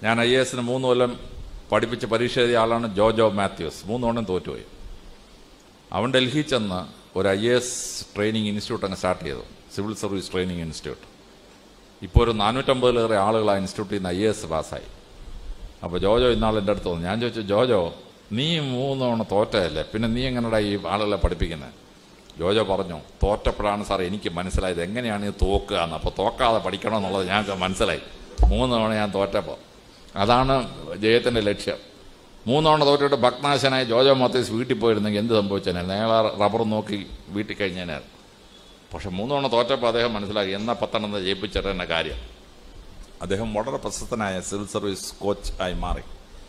ഞാൻ I A എസിന് മൂന്ന് കൊല്ലം പഠിപ്പിച്ച് പരീക്ഷ എഴുതിയ ആളാണ് ജോജോ മാത്യൂസ് മൂന്ന് കൊല്ലം തോറ്റുപോയി അവൻ ഡൽഹി ചെന്ന് ഒരു I A S training institute അങ്ങ് സ്റ്റാർട്ട് ചെയ്തു സിവിൽ സർവീസ് ട്രെയിനിങ് ഇൻസ്റ്റിറ്റ്യൂട്ട് ഇപ്പോൾ ഒരു നാനൂറ്റമ്പതിലേറെ ആളുകൾ ആ ഇൻസ്റ്റിറ്റ്യൂട്ടിൽ നിന്ന് ഐ എ എസ് പാസ്സായി അപ്പോൾ ജോജോ ഇന്നാൾ എൻ്റെ അടുത്ത് വന്നു ഞാൻ ചോദിച്ചു ജോജോ നീ മൂന്ന് തവണ തോറ്റയല്ലേ പിന്നെ നീ എങ്ങനെയാ ഈ ആളുകളെ പഠിപ്പിക്കുന്നത് ജോജോ പറഞ്ഞു തോറ്റപ്പോഴാണ് സാർ എനിക്ക് മനസ്സിലായത് എങ്ങനെയാണ് ഇത് തോക്കുക എന്ന് അപ്പോൾ തോക്കാതെ പഠിക്കണം എന്നുള്ളത് ഞങ്ങൾക്ക് മനസ്സിലായി മൂന്ന് തവണ ഞാൻ തോറ്റപ്പോൾ അതാണ് ജയത്തിൻ്റെ ലക്ഷ്യം മൂന്ന് തവണ തോറ്റിട്ട് ഭക്നാശനായി ജോജോ മാത്തേസ് വീട്ടിൽ പോയിരുന്നെങ്കിൽ എന്ത് സംഭവിച്ചേനെ അയാൾ റബ്ബർ നോക്കി വീട്ടിൽ കഴിഞ്ഞേനായിരുന്നു പക്ഷെ മൂന്ന് തവണ തോറ്റപ്പോൾ അദ്ദേഹം മനസ്സിലാക്കി എന്നാ പത്തെണ്ണം ജയിപ്പിച്ചിട്ടെന്ന കാര്യം അദ്ദേഹം വളരെ പ്രശസ്തനായ സിവിൽ സർവീസ് കോച്ച് ആയി മാറി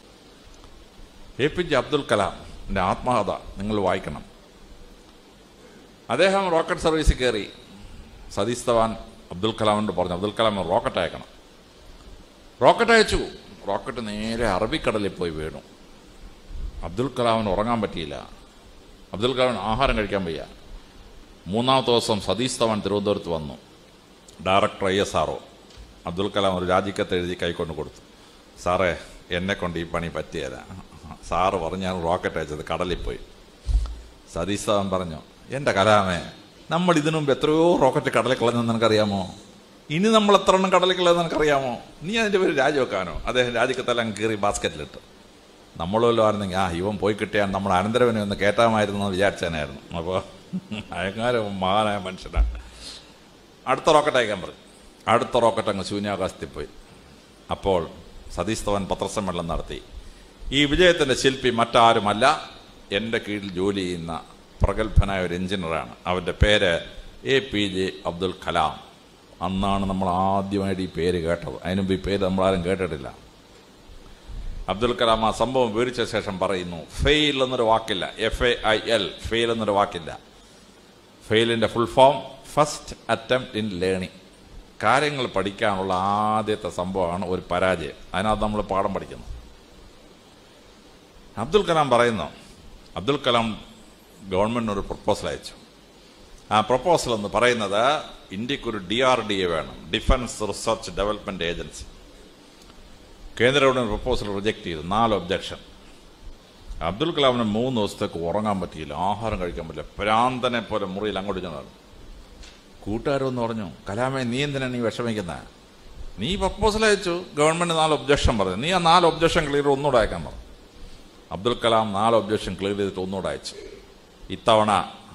എ പി ജെ അബ്ദുൽ കലാമിൻ്റെ ആത്മകഥ നിങ്ങൾ വായിക്കണം അദ്ദേഹം റോക്കറ്റ് സർവീസിൽ കയറി സതീഷ് ധവാൻ അബ്ദുൽ കലാമിനോട് പറഞ്ഞു അബ്ദുൽ കലാം റോക്കറ്റ് അയക്കണം റോക്കറ്റ് അയച്ചു റോക്കറ്റ് നേരെ അറബിക്കടലിൽ പോയി വീണു അബ്ദുൽ കലാമിന് ഉറങ്ങാൻ പറ്റിയില്ല അബ്ദുൽ കലാമിന് ആഹാരം കഴിക്കാൻ വയ്യ മൂന്നാമത്തെ ദിവസം സതീഷ് ധവാൻ തിരുവനന്തപുരത്ത് വന്നു director I S R O Abdul Kalam ഒരു രാജിക്കത്ത് എഴുതി കൈക്കൊണ്ട് കൊടുത്തു സാറേ എന്നെ കൊണ്ട് ഈ പണി പറ്റിയല്ല സാറ് പറഞ്ഞു ഞാൻ റോക്കറ്റ് അയച്ചത് കടലിൽ പോയി സതീഷ് ധവാൻ പറഞ്ഞു എൻ്റെ കലാമേ നമ്മൾ ഇതിനു മുമ്പ് എത്രയോ റോക്കറ്റ് കടലിൽ കളഞ്ഞെന്ന് നിനക്കറിയാമോ ഇനി നമ്മൾ എത്ര എണ്ണം കടലിൽ കളയെന്ന് നിനക്കറിയാമോ നീ അതിൻ്റെ പേര് രാജിവെക്കാനോ അദ്ദേഹം രാജിക്കത്തെല്ലാം കീറി ബാസ്ക്കറ്റിലിട്ട് നമ്മളല്ലോ ആയിരുന്നെങ്കിൽ ആ ഇവൻ പോയി കിട്ടിയാൽ നമ്മൾ അനന്തരവനെ ഒന്ന് കയറ്റാമായിരുന്നു എന്ന് വിചാരിച്ചേനായിരുന്നു അപ്പോൾ അയങ്ങാര മഹാനായ മനുഷ്യനാണ് അടുത്ത റോക്കറ്റ് അയക്കാൻ പറയും അടുത്ത റോക്കറ്റ് അങ്ങ് ശൂന്യാകാശത്തിൽ പോയി അപ്പോൾ സതീഷ് ധവൻ പത്രസമ്മേളനം നടത്തി ഈ വിജയത്തിന്റെ ശില്പി മറ്റാരുമല്ല എൻ്റെ കീഴിൽ ജോലി ചെയ്യുന്ന പ്രഗത്ഭനായ ഒരു എഞ്ചിനീയറാണ് അവൻ്റെ പേര് A P J Abdul Kalam അന്നാണ് നമ്മൾ ആദ്യമായിട്ട് ഈ പേര് കേട്ടത് അതിനുമ്പ് ഈ പേര് നമ്മളാരും കേട്ടിട്ടില്ല അബ്ദുൽ കലാം ആ സംഭവം വിവരിച്ച ശേഷം പറയുന്നു ഫെയിൽ എന്നൊരു വാക്കില്ല F A I L fail എന്നൊരു വാക്കില്ല ഫെയിലിന്റെ full form first attempt in learning കാര്യങ്ങൾ പഠിക്കാനുള്ള ആദ്യത്തെ സംഭവമാണ് ഒരു പരാജയം അതിനകത്ത് നമ്മൾ പാഠം പഠിക്കുന്നു അബ്ദുൽ കലാം പറയുന്നു അബ്ദുൽ കലാം ഗവൺമെന്റിന് ഒരു പ്രപ്പോസൽ അയച്ചു ആ പ്രപ്പോസൽ എന്ന് പറയുന്നത് ഇന്ത്യക്ക് ഒരു ഡി ആർ ഡി എ വേണം ഡിഫൻസ് റിസർച്ച് ഡെവലപ്മെന്റ് ഏജൻസി കേന്ദ്ര ഗവൺമെന്റ് പ്രപ്പോസൽ റിജക്ട് ചെയ്തു നാല് ഒബ്ജക്ഷൻ അബ്ദുൽ കലാമിന് മൂന്ന് ദിവസത്തേക്ക് ഉറങ്ങാൻ പറ്റിയില്ല ആഹാരം കഴിക്കാൻ പറ്റില്ല പ്രാന്തനെ പോലെ മുറിയിൽ അങ്ങോട്ട് ചെന്നു കൂട്ടുകാരെന്ന് പറഞ്ഞു കലാമെ നീ എന്തിനാണ് നീ വിഷമിക്കുന്നത് നീ പ്രപ്പോസൽ അയച്ചു ഗവൺമെന്റ് നാല് ഒബ്ജക്ഷൻ പറഞ്ഞു നീ ആ നാല് ഒബ്ജക്ഷൻ ക്ലിയർ ഒന്നുകൂടെ അയക്കാൻ പറഞ്ഞു അബ്ദുൽ കലാം നാല് ഒബ്ജക്ഷൻ ക്ലിയർ ചെയ്തിട്ട് ഒന്നുകൂടെ അയച്ചു ഇത്തവണ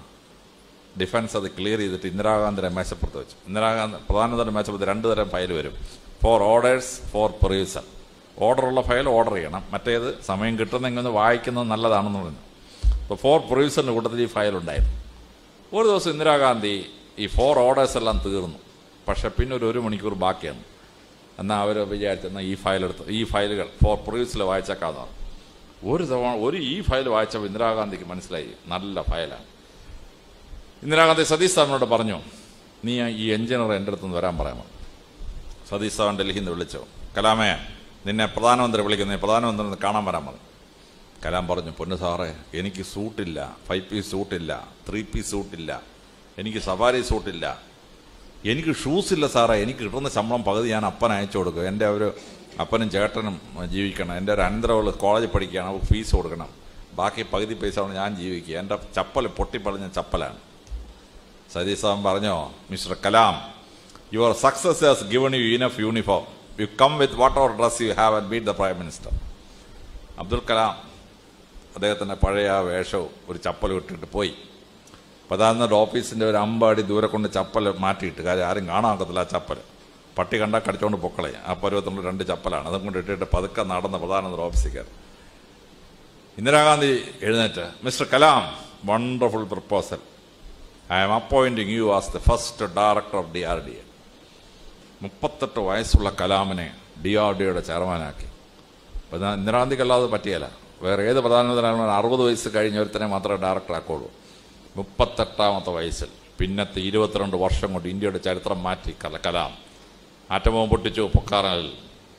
ഡിഫൻസ് അത് ക്ലിയർ ചെയ്തിട്ട് ഇന്ദിരാഗാന്ധിയുടെ മേശപ്പുറത്ത് വെച്ചു ഇന്ദിരാഗാന്ധി പ്രധാനമന്ത്രി മേശപ്പുറത്ത് രണ്ട് തരം ഫയൽ വരും ഫോർ ഓർഡേഴ്സ് ഫോർ പ്രൊഡ്യൂസർ ഓർഡറുള്ള ഫയൽ ഓർഡർ ചെയ്യണം മറ്റേത് സമയം കിട്ടുന്നെങ്കിൽ ഒന്ന് വായിക്കുന്നത് നല്ലതാണെന്ന് പറഞ്ഞു അപ്പോൾ ഫോർ പ്രൊഡ്യൂസറിൻ്റെ കൂട്ടത്തിൽ ഈ ഫയൽ ഉണ്ടായിരുന്നു ഒരു ദിവസം ഇന്ദിരാഗാന്ധി ഈ ഫോർ ഓർഡേഴ്സ് എല്ലാം തീർന്നു പക്ഷെ പിന്നെ ഒരു ഒരു മണിക്കൂർ ബാക്കിയാണ് എന്നാൽ അവർ വിചാരിച്ചെന്നാൽ ഈ ഫയൽ എടുത്ത് ഈ ഫയലുകൾ ഫോർ പ്രൊഡ്യൂസിൽ വായിച്ചേക്കാന്ന് പറഞ്ഞു ഒരു തവണ ഒരു ഈ ഫയൽ വായിച്ചപ്പോൾ ഇന്ദിരാഗാന്ധിക്ക് മനസ്സിലായി നല്ല ഫയലാണ് ഇന്ദിരാഗാന്ധി സതീഷ് സാറിനോട് പറഞ്ഞു നീ ഈ എഞ്ചിനീയർ എൻ്റെ അടുത്ത് നിന്ന് വരാൻ പറയാമോ സതീഷ് സാവൻ ഡൽഹിയിൽ നിന്ന് വിളിച്ചു കലാമേ നിന്നെ പ്രധാനമന്ത്രി വിളിക്കുന്നു നീ പ്രധാനമന്ത്രി ഒന്ന് കാണാൻ വരാൻ പറഞ്ഞു കലാം പറഞ്ഞു പൊന്നു സാറേ എനിക്ക് സൂട്ടില്ല ഫൈവ് പീസ് സൂട്ടില്ല ത്രീ പീസ് സൂട്ടില്ല എനിക്ക് സഫാരി സൂട്ടില്ല എനിക്ക് ഷൂസ് ഇല്ല സാറേ എനിക്ക് കിട്ടുന്ന ശമ്പളം പകുതി ഞാൻ അപ്പൻ അയച്ചു കൊടുക്കും എൻ്റെ ഒരു അപ്പനും ചേട്ടനും ജീവിക്കണം എൻ്റെ ഒരു അനന്തരവൾ കോളേജിൽ പഠിക്കുകയാണ് അവൾക്ക് ഫീസ് കൊടുക്കണം ബാക്കി പകുതി പൈസ കൊണ്ട് ഞാൻ ജീവിക്കുക എൻ്റെ ചപ്പൽ പൊട്ടിപ്പളഞ്ഞ ചപ്പലാണ് സതീഷ് സാബൻ പറഞ്ഞോ mister Kalam your success has given you enough uniform you come with what or dress you have and meet the prime minister Abdul Kalam അദ്ദേഹത്തിൻ്റെ പഴയ ആ വേഷവും ഒരു ചപ്പൽ ഇട്ടിട്ട് പോയി പ്രധാനമന്ത്രി ഓഫീസിൻ്റെ ഒരു അമ്പടി ദൂരെ കൊണ്ട് ചപ്പൽ മാറ്റിയിട്ട് കാര്യം ആരും കാണാൻ ഒക്കത്തില്ല ആ ചപ്പൽ പട്ടി കണ്ടാൽ കടിച്ചോണ്ട് പൊക്കളെ ആ പരുവത്തിലുള്ള രണ്ട് ചപ്പലാണ് അതും കൊണ്ട് ഇട്ടിട്ട് പതുക്കെ നടന്ന പ്രധാനമന്ത്രി ഓഫീസിൽ കയറി ഇന്ദിരാഗാന്ധി എഴുന്നേറ്റ് mister Kalam wonderful proposal I am appointing you as the first director of D R D A മുപ്പത്തെട്ട് വയസ്സുള്ള കലാമിനെ ഡി ആർ ഡി എയുടെ ചെയർമാനാക്കി പ്രധാന ഇന്ദിരാഗാന്ധിക്ക് അല്ലാതെ പറ്റിയല്ല വേറെ ഏത് പ്രധാനമന്ത്രി അറുപത് വയസ്സ് കഴിഞ്ഞ ഒരുത്തനെ മാത്രമേ ഡയറക്ടർ ആക്കുള്ളൂ മുപ്പത്തെട്ടാമത്തെ വയസ്സിൽ പിന്നത്തെ ഇരുപത്തിരണ്ട് വർഷം കൊണ്ട് ഇന്ത്യയുടെ ചരിത്രം മാറ്റി കല കലാം ആറ്റബോംബ് പൊട്ടിച്ചു പൊക്കാറനിൽ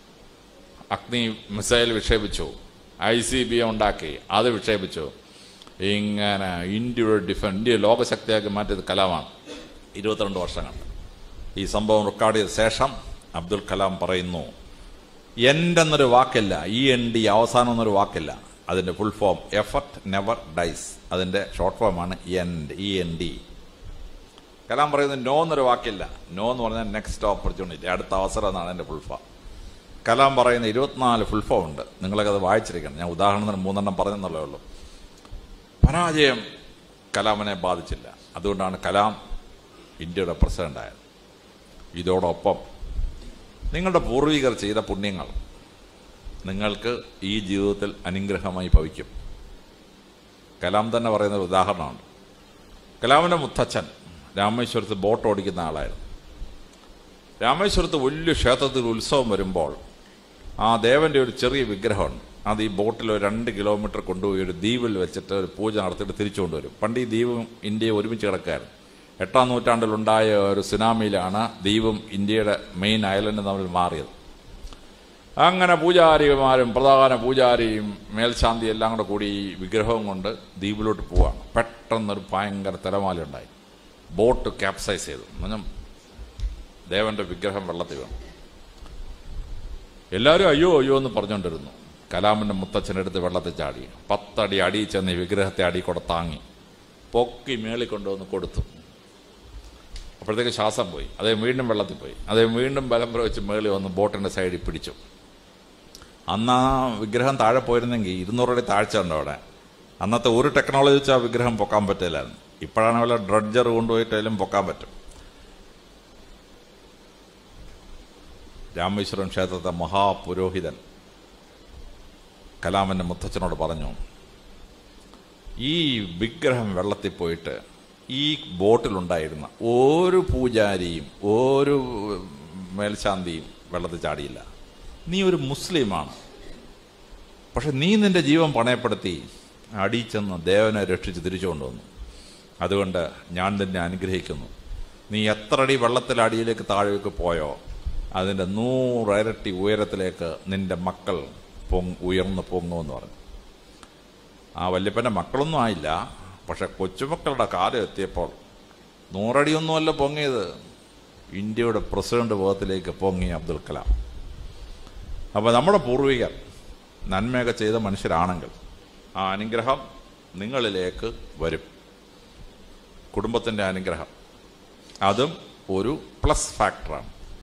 അഗ്നി മിസൈൽ വിക്ഷേപിച്ചു ഐ സി ബി ഉണ്ടാക്കി അത് വിക്ഷേപിച്ചു ഇങ്ങനെ ഇന്ത്യയുടെ ഡിഫൻ ഇന്ത്യ ലോകശക്തിയാക്കി മാറ്റിയത് കലാമാണ് ഇരുപത്തിരണ്ട് വർഷം കണ്ട് ഈ സംഭവം റെക്കോർഡ് ചെയ്ത ശേഷം അബ്ദുൽ കലാം പറയുന്നു എൻഡ് എന്നൊരു വാക്കില്ല ഇ എൻ ഡി അവസാനം എന്നൊരു വാക്കില്ല അതിന്റെ full form effort never dies അതിന്റെ ഷോർട്ട് ഫോമാണ് end E N D Kalam പറയുന്നത് നോ എന്നൊരു വാക്കില്ല നോ എന്ന് പറഞ്ഞാൽ നെക്സ്റ്റ് ഓപ്പർച്യൂണിറ്റി അടുത്ത അവസരം എന്നാണ് എൻ്റെ ഫുൾ ഫോം കലാം പറയുന്ന ഇരുപത്തിനാല് ഫുൾ ഫോം ഉണ്ട് നിങ്ങളൊക്കെ അത് വായിച്ചിരിക്കണം ഞാൻ ഉദാഹരണത്തിന് മൂന്നെണ്ണം പറഞ്ഞെന്നുള്ളേ ഉള്ളൂ പരാജയം കലാമിനെ ബാധിച്ചില്ല അതുകൊണ്ടാണ് കലാം ഇന്ത്യയുടെ പ്രസിഡന്റ് ആയത് ഇതോടൊപ്പം നിങ്ങളുടെ പൂർവികർ ചെയ്ത പുണ്യങ്ങൾ നിങ്ങൾക്ക് ഈ ജീവിതത്തിൽ അനുഗ്രഹമായി ഭവിക്കും കലാം തന്നെ പറയുന്ന ഒരു ഉദാഹരണമുണ്ട് കലാമിന്റെ മുത്തച്ഛൻ രാമേശ്വരത്ത് ബോട്ട് ഓടിക്കുന്ന ആളായിരുന്നു രാമേശ്വരത്ത് വലിയ ക്ഷേത്രത്തിൽ ഉത്സവം വരുമ്പോൾ ആ ദേവന്റെ ഒരു ചെറിയ വിഗ്രഹമുണ്ട് അത് ഈ ബോട്ടിൽ ഒരു രണ്ട് കിലോമീറ്റർ കൊണ്ടുപോയി ഒരു ദ്വീപിൽ വെച്ചിട്ട് ഒരു പൂജ നടത്തിയിട്ട് തിരിച്ചു കൊണ്ടുവരും പണ്ട് ഈ ദ്വീപും ഇന്ത്യയും ഒരുമിച്ച് കിടക്കായിരുന്നു എട്ടാം നൂറ്റാണ്ടിലുണ്ടായ ഒരു സുനാമിയിലാണ് ദ്വീപും ഇന്ത്യയുടെ മെയിൻ ഐലൻഡും തമ്മിൽ മാറിയത് അങ്ങനെ പൂജാരിമാരും പ്രധാന പൂജാരിയും മേൽശാന്തി എല്ലാം കൂടെ കൂടി ഈ വിഗ്രഹവും കൊണ്ട് ദ്വീപിലോട്ട് പോവാണ് പെട്ടെന്നൊരു ഭയങ്കര തിരമാല ഉണ്ടായി ബോട്ട് ക്യാപ്സൈസ് ചെയ്തു എന്നുവെച്ചാൽ ദേവന്റെ വിഗ്രഹം വെള്ളത്തിൽ വീണു എല്ലാവരും അയ്യോ അയ്യോ എന്ന് പറഞ്ഞുകൊണ്ടിരുന്നു കലാമിന്റെ മുത്തച്ഛനെടുത്ത് വെള്ളത്തിൽ ചാടി പത്തടി അടി ചെന്ന് ഈ വിഗ്രഹത്തെ അടി കൂടെ താങ്ങി പൊക്കി മേളിൽ കൊണ്ടുവന്ന് കൊടുത്തു അപ്പോഴത്തേക്ക് ശ്വാസം പോയി അതേ വീണ്ടും വെള്ളത്തിൽ പോയി അതേ വീണ്ടും ബലം പ്രവഹിച്ച് മേളിൽ വന്ന് ബോട്ടിന്റെ സൈഡിൽ പിടിച്ചു അന്ന് ആ വിഗ്രഹം താഴെ പോയിരുന്നെങ്കിൽ ഇരുന്നൂറടി താഴ്ച ഉണ്ട് അവിടെ അന്നത്തെ ഒരു ടെക്നോളജി വെച്ച് ആ വിഗ്രഹം പൊക്കാൻ പറ്റില്ലായിരുന്നു ഇപ്പോഴാണ് വല്ല ഡ്രഡ്ജർ കൊണ്ടുപോയിട്ടായാലും പൊക്കാൻ പറ്റും രാമേശ്വരം ക്ഷേത്രത്തെ മഹാപുരോഹിതൻ കലാമന്റെ മുത്തച്ഛനോട് പറഞ്ഞു ഈ വിഗ്രഹം വെള്ളത്തിൽ പോയിട്ട് ഈ ബോട്ടിലുണ്ടായിരുന്ന ഒരു പൂജാരിയും ഒരു മേൽശാന്തിയും വെള്ളത്തിൽ ചാടിയില്ല നീ ഒരു മുസ്ലിമാണ് പക്ഷെ നീ നിന്റെ ജീവൻ പണയപ്പെടുത്തി അടിച്ചെന്ന് ദേവനെ രക്ഷിച്ച് തിരിച്ചു കൊണ്ടുവന്നു അതുകൊണ്ട് ഞാൻ നിന്നെ അനുഗ്രഹിക്കുന്നു നീ എത്ര അടി വെള്ളത്തിൽ അടിയിലേക്ക് താഴേക്ക് പോയോ അതിൻ്റെ നൂറിരട്ടി ഉയരത്തിലേക്ക് നിന്റെ മക്കൾ പൊങ് ഉയർന്ന് പൊങ്ങുമെന്ന് പറഞ്ഞു ആ വല്യപ്പൻ്റെ മക്കളൊന്നും ആയില്ല പക്ഷെ കൊച്ചുമക്കളുടെ കാലം എത്തിയപ്പോൾ നൂറടിയൊന്നുമല്ല പൊങ്ങിയത് ഇന്ത്യയുടെ പ്രസിഡന്റ് പദത്തിലേക്ക് പൊങ്ങി അബ്ദുൽ കലാം അപ്പോൾ നമ്മുടെ പൂർവികർ നന്മയൊക്കെ ചെയ്ത മനുഷ്യരാണെങ്കിൽ ആ അനുഗ്രഹം നിങ്ങളിലേക്ക് വരും കുടുംബത്തിൻ്റെ അനുഗ്രഹം അതും ഒരു പ്ലസ് ഫാക്ടറാണ്